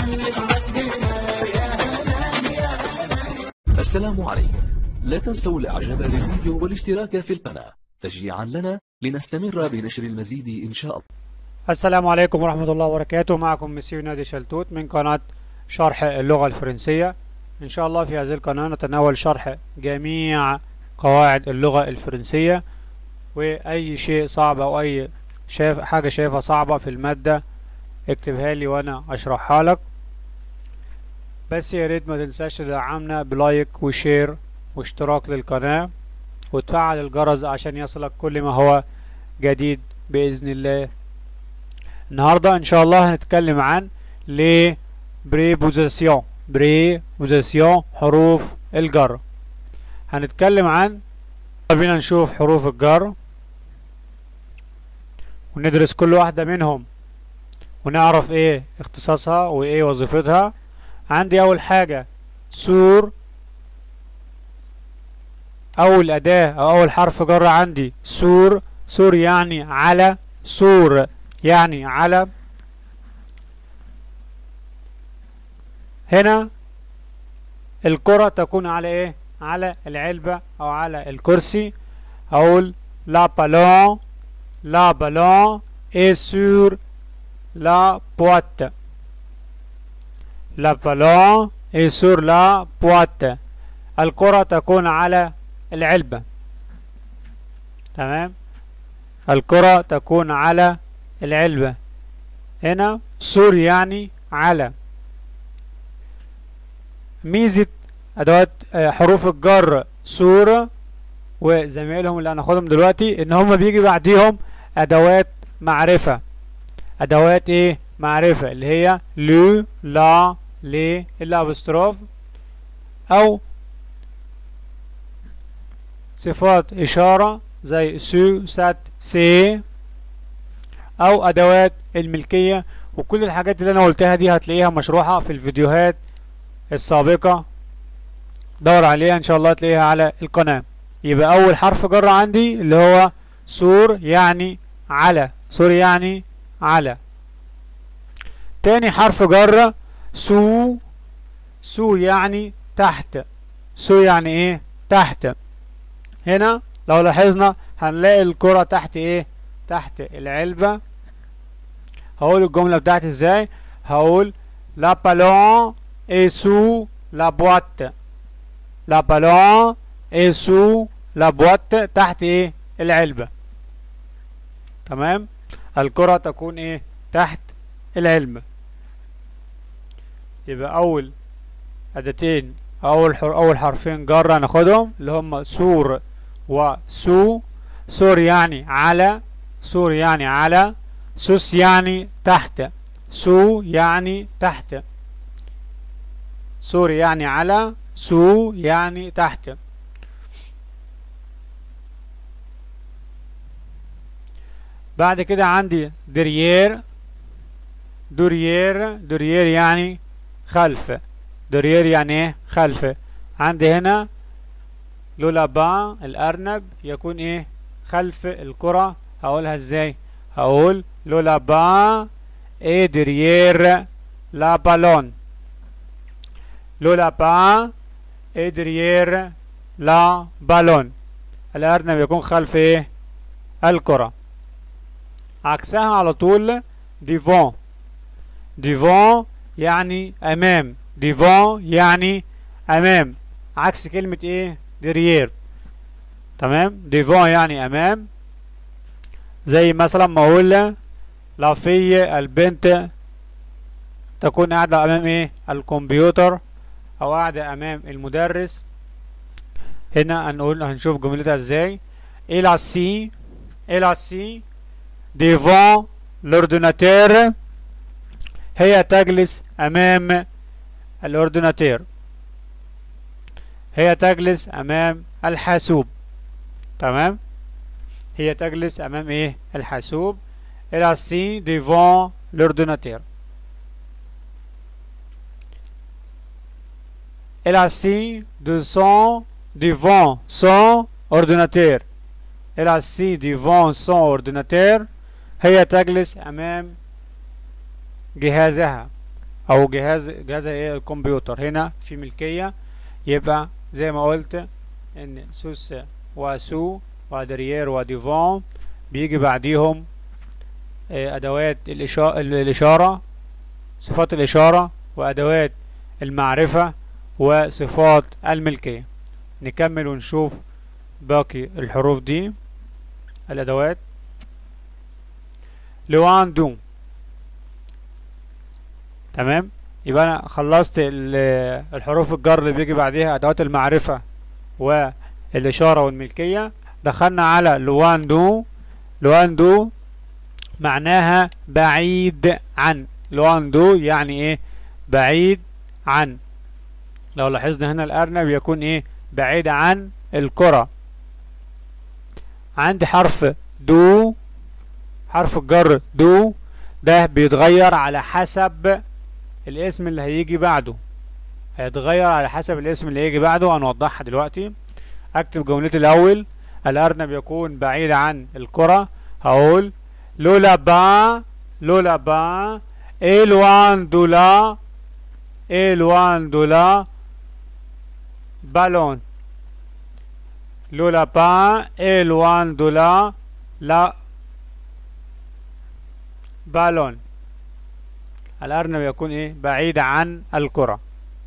السلام عليكم لا تنسوا الاعجاب بالفيديو والاشتراك في القناة تشجيعا لنا لنستمر بنشر المزيد ان شاء الله السلام عليكم ورحمة الله وبركاته معكم مسيو نادي شلتوت من قناة شرح اللغة الفرنسية إن شاء الله في هذه القناة نتناول شرح جميع قواعد اللغة الفرنسية وأي شيء صعب أو أي شايف حاجة شايفها صعبة في المادة اكتبها لي وأنا أشرحها لك بس يا ريت ما تنساش تدعمنا بلايك وشير واشتراك للقناة وتفعل الجرس عشان يصلك كل ما هو جديد بإذن الله النهاردة إن شاء الله هنتكلم عن ليه بريبوزيسيون بريبوزيسيون حروف الجر هنتكلم عن بينا نشوف حروف الجر وندرس كل واحدة منهم ونعرف ايه اختصاصها وايه وظيفتها عندي اول حاجة سور اول اداة او اول حرف جر عندي سور سور يعني على سور يعني على هنا الكرة تكون على ايه على العلبة او على الكرسي اقول لا بالون لا بالون est sur la boîte la ballon est sur la boîte الكرة تكون على العلبة تمام الكرة تكون على العلبة هنا سور يعني على ميزة أدوات حروف الجر سور وزمايلهم اللي هناخدهم دلوقتي إن هما بيجي بعديهم أدوات معرفة أدوات إيه معرفة اللي هي لو لا لي الأبستروف أو صفات إشارة زي سو سات سي أو أدوات الملكية وكل الحاجات اللي أنا قلتها دي هتلاقيها مشروحة في الفيديوهات السابقة دور عليها إن شاء الله تلاقيها على القناة يبقى أول حرف جر عندي اللي هو سور يعني على سور يعني على تاني حرف جر سو سو يعني تحت سو يعني ايه تحت هنا لو لاحظنا هنلاقي الكرة تحت ايه تحت العلبة هقول الجملة بتاعتي ازاي هقول لا بالون est sous la boîte la ballon est sous la boîte تحت ايه العلبة تمام الكرة تكون ايه تحت العلبة يبقى اول اداتين اول حر اول حرفين جر هناخدهم اللي هم سور وسو سور يعني على سور يعني على سوس يعني تحت سو يعني تحت سور يعني على سو يعني تحت بعد كده عندي دريير دوريير دوريير يعني خلف دوريير يعني ايه خلف عندي هنا لولابا الارنب يكون ايه خلف الكرة هقولها ازاي هقول لولابا ايه دريير لا بالون لولابا ايه دريير لا بالون الارنب يكون خلف ايه الكرة عكسها على طول ديفون ديفون يعني امام ديفون يعني امام عكس كلمة ايه دريير تمام ديفون يعني امام زي مثلا ما اقول لا في البنت تكون قاعدة امام ايه الكمبيوتر او قاعدة امام المدرس هنا هنقول هنشوف جملتها ازاي il assis il assis devant l'ordinateur هي تجلس امام الاورديناتير هي تجلس امام الحاسوب تمام هي تجلس امام ايه الحاسوب elle assis devant l'ordinateur elle assis de son devant son ordinateur elle assis devant son ordinateur هي تجلس امام جهازها او جهاز جهاز ايه الكمبيوتر هنا في ملكية يبقى زي ما قلت ان سوس وسو ودريير وديفون بيجي بعديهم آه، ادوات الإشا- الاشارة صفات الاشارة وادوات المعرفة وصفات الملكية نكمل ونشوف باقي الحروف دي الادوات لوان دو تمام يبقى انا خلصت ال- الحروف الجر اللي بيجي بعديها ادوات المعرفة والاشارة والملكية دخلنا على لوان دو لوان دو معناها بعيد عن لوان دو يعني ايه بعيد عن لو لاحظنا هنا الارنب يكون ايه بعيد عن الكرة عندي حرف دو حرف الجر دو ده بيتغير على حسب الاسم اللي هيجي بعده هيتغير على حسب الاسم اللي هيجي بعده هنوضحها دلوقتي اكتب جملتي الاول الارنب يكون بعيد عن الكرة هقول لولا با لولا با اي لوان دولا اي لوان دولا بالون لولا با اي لوان دولا لا بالون الأرنب يكون إيه بعيد عن الكرة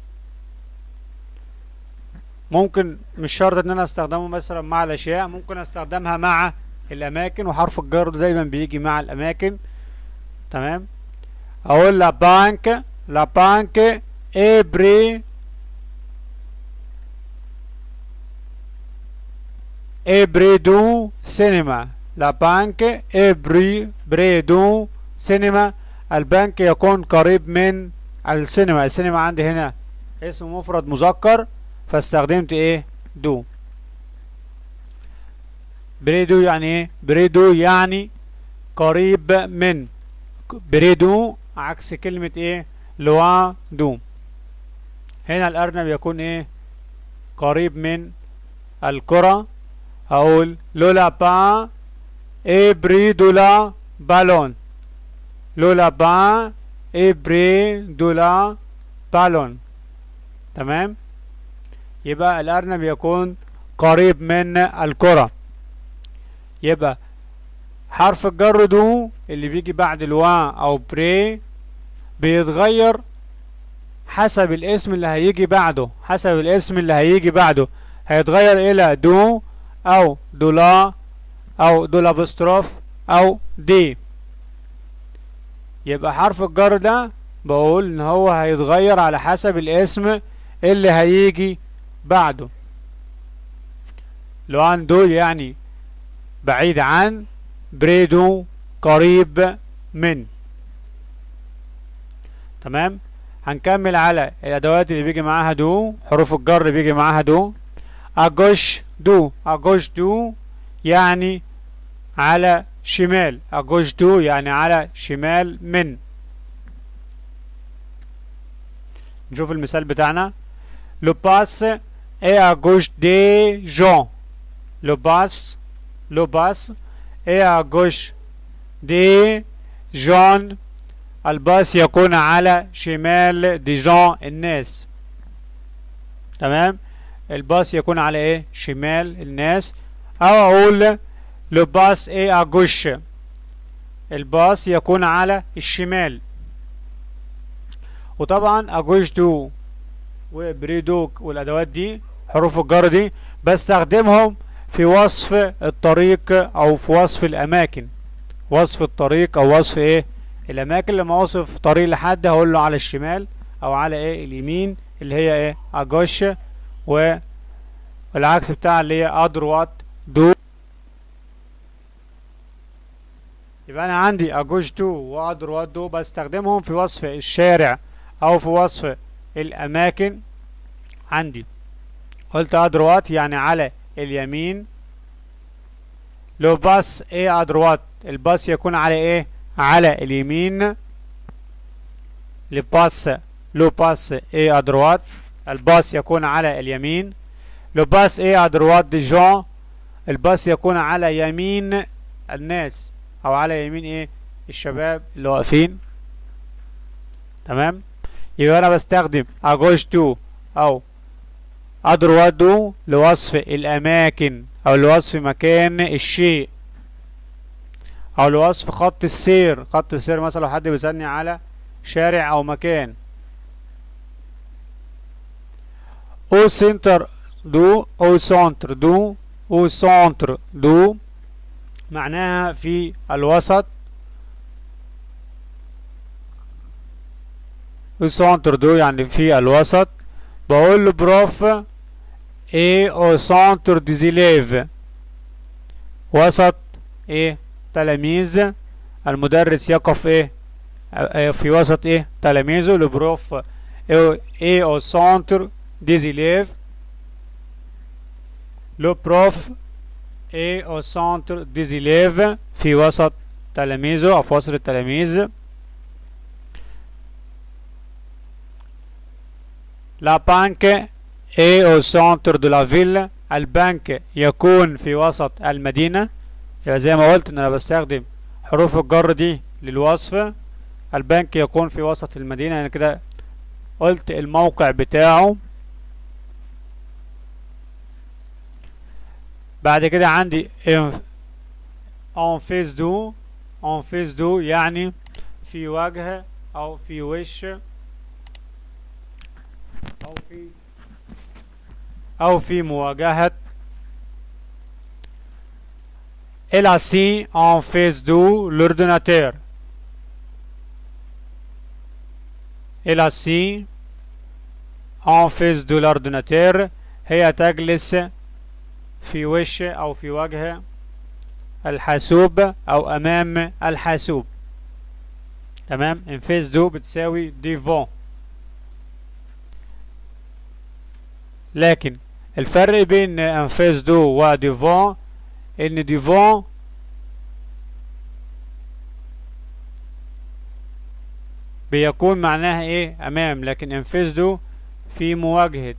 ممكن مش شرط إن أنا أستخدمه مثلا مع الأشياء ممكن أستخدمها مع الأماكن وحرف الجر دايما بيجي مع الأماكن تمام أقول لا بانك لا بانك إبري إبريدو سينما لا بانك إبري بريدو سينما البنك يكون قريب من السينما السينما عندي هنا اسم مفرد مذكر فاستخدمت ايه دو بريدو يعني ايه بريدو يعني قريب من بريدو عكس كلمة ايه لوا دو هنا الارنب يكون ايه قريب من الكرة هقول لولا با ايه بريدو لا بالون لولا با ابري دولا بالون تمام يبقى الارنب يكون قريب من الكرة يبقى حرف الجر دو اللي بيجي بعد الوا او بري بيتغير حسب الاسم اللي هيجي بعده حسب الاسم اللي هيجي بعده هيتغير الى دو او دولا او دولا بستروف او دي يبقى حرف الجر ده بقول ان هو هيتغير على حسب الاسم اللي هيجي بعده لو عن دو يعني بعيد عن بريدو قريب من تمام هنكمل على الادوات اللي بيجي معاها دو حروف الجر اللي بيجي معاها دو اجوش دو اجوش دو يعني على شمال اجوش دو يعني على شمال من نشوف المثال بتاعنا لو باس est à gauche des gens le bas le bas est à gauche des gens الباص يكون على شمال دي جون الناس تمام الباص يكون على ايه شمال الناس او اقول لو باص ايه اجوش الباص يكون على الشمال وطبعا اجوش دو وبريدوك والادوات دي حروف الجر دي بستخدمهم في وصف الطريق او في وصف الاماكن وصف الطريق او وصف ايه الاماكن لما اوصف طريق لحد هقول له على الشمال او على ايه اليمين اللي هي ايه اجوش والعكس بتاع اللي هي ادروات دو يبقى انا عندي اجوش دو وادروات دو بستخدمهم في وصف الشارع او في وصف الاماكن عندي قلت ادروات يعني على اليمين لو باص ايه ادروات الباص يكون على ايه على اليمين لباس لو باس ايه ادروات الباص يكون على اليمين لو باس ايه ادروات دي جون الباص يكون على يمين الناس او على يمين ايه الشباب اللي واقفين تمام يبقى انا بستخدم اجوش دو او ادروات دو لوصف الاماكن او لوصف مكان الشيء او لوصف خط السير خط السير مثلا لو حد بيسألني على شارع او مكان او سنتر دو او سنتر دو او سنتر دو معناها في الوسط او سنتر دو يعني في الوسط بقول له بروف ايه او سنتر دي زيليف وسط ايه تلاميذ المدرس يقف ايه آه، في وسط ايه تلاميذه البروف ايه إيه او سنتر دي زيليف لو بروف ايه او سنتر دي زيليف في وسط تلاميذه او في وسط التلاميذ لا بانك ايه او سنتر دو لا فيل البنك يكون في وسط المدينة يبقى زي ما قلت ان انا بستخدم حروف الجر دي للوصف البنك يكون في وسط المدينة يعني كده قلت الموقع بتاعه بعد كده عندي en face دو en face دو يعني في وجه او في وش او في او في مواجهة Elle assis en face de l'ordinateur. Elle assis en face de l'ordinateur. هي تجلس في وش أو في وجه الحاسوب أو أمام الحاسوب تمام ان فيس دو بتساوي ديفون لكن الفرق بين ان فيس دو وديفون ان ديفون بيكون معناها ايه امام لكن ان فيس دو في مواجهة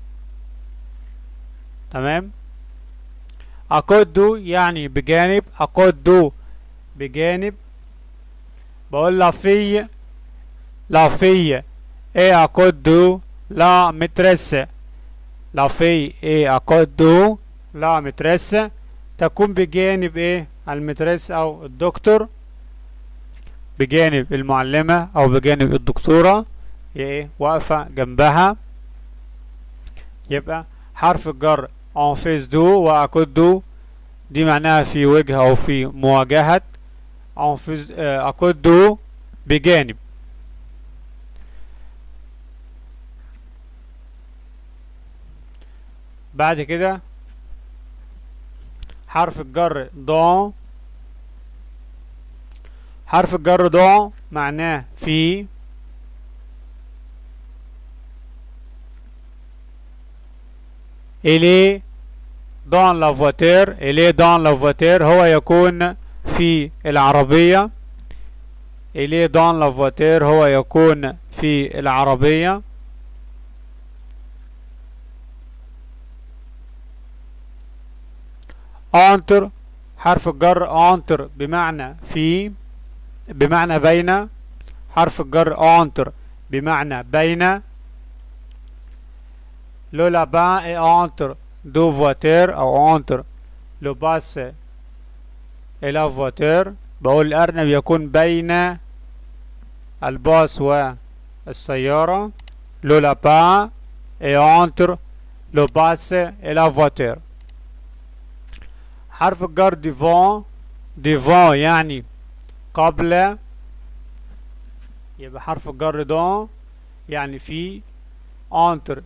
تمام اقود دو يعني بجانب اقود دو بجانب بقول لا في لا في ايه اقود دو لا مترس لا في ايه اقود دو لا مترس تكون بجانب ايه المترس او الدكتور بجانب المعلمة او بجانب الدكتورة هي ايه واقفة جنبها يبقى حرف الجر en face دو واكود دو دي معناها في وجه او في مواجهة en face آه، اكود دو بجانب بعد كده حرف الجر دون حرف الجر دون معناه في إلي dans la voiture إلي dans la voiture هو يكون في العربية إلي dans la voiture هو يكون في العربية انتر حرف الجر انتر بمعنى في بمعنى بين حرف الجر انتر بمعنى بين لو لابان اي انتر دو فواتير او انتر لو باس اي لا فواتير بقول الارنب يكون بين الباص والسيارة لو لابان اي انتر لو باس اي لا فواتير حرف الجر ديفون ديفون يعني قبل يبقى حرف الجر دون يعني في انتر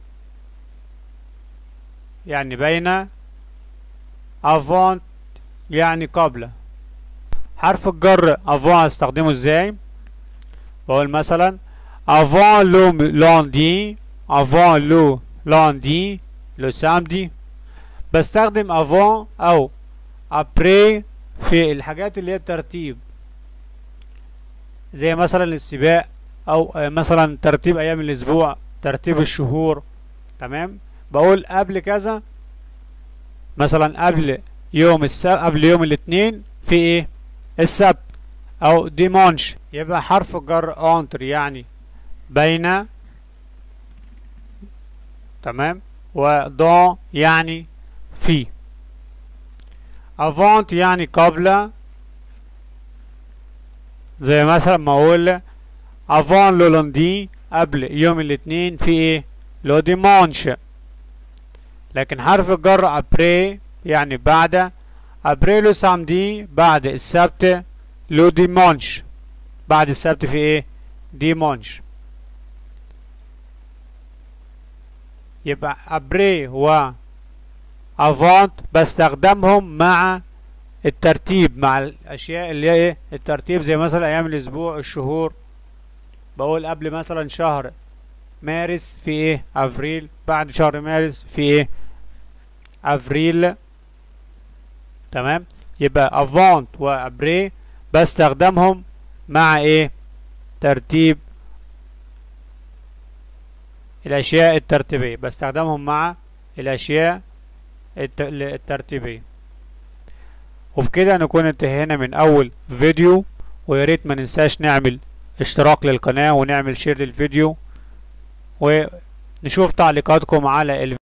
يعني بين افونت يعني قبل حرف الجر افون استخدمه ازاي بقول مثلا افون لو لوندي افون لو لوندي لو سامدي بستخدم افون او ابري في الحاجات اللي هي الترتيب زي مثلا السباق او آه، مثلا ترتيب ايام الاسبوع ترتيب الشهور تمام بقول قبل كذا مثلا قبل يوم السبت قبل يوم الاثنين في ايه السبت او ديمونش يبقى حرف الجر انتر يعني بين تمام ودون يعني في افونت يعني قبل زي مثلا ما اقول افون لو لوندي قبل يوم الاثنين في ايه لو ديمانش لكن حرف الجر ابري يعني بعد ابري لو سامدي بعد السبت لو ديمانش بعد السبت في ايه ديمانش يبقى ابري و افونت بستخدمهم مع الترتيب مع الاشياء اللي هي ايه الترتيب زي مثلا ايام الاسبوع الشهور بقول قبل مثلا شهر مارس في ايه افريل بعد شهر مارس في ايه افريل تمام يبقى افونت وابري بستخدمهم مع ايه ترتيب الاشياء الترتيبيه بستخدمهم مع الاشياء الترتيبيه وبكده نكون انتهينا من اول فيديو ويا ريت ما ننساش نعمل اشتراك للقناه ونعمل شير للفيديو ونشوف تعليقاتكم على الفيديو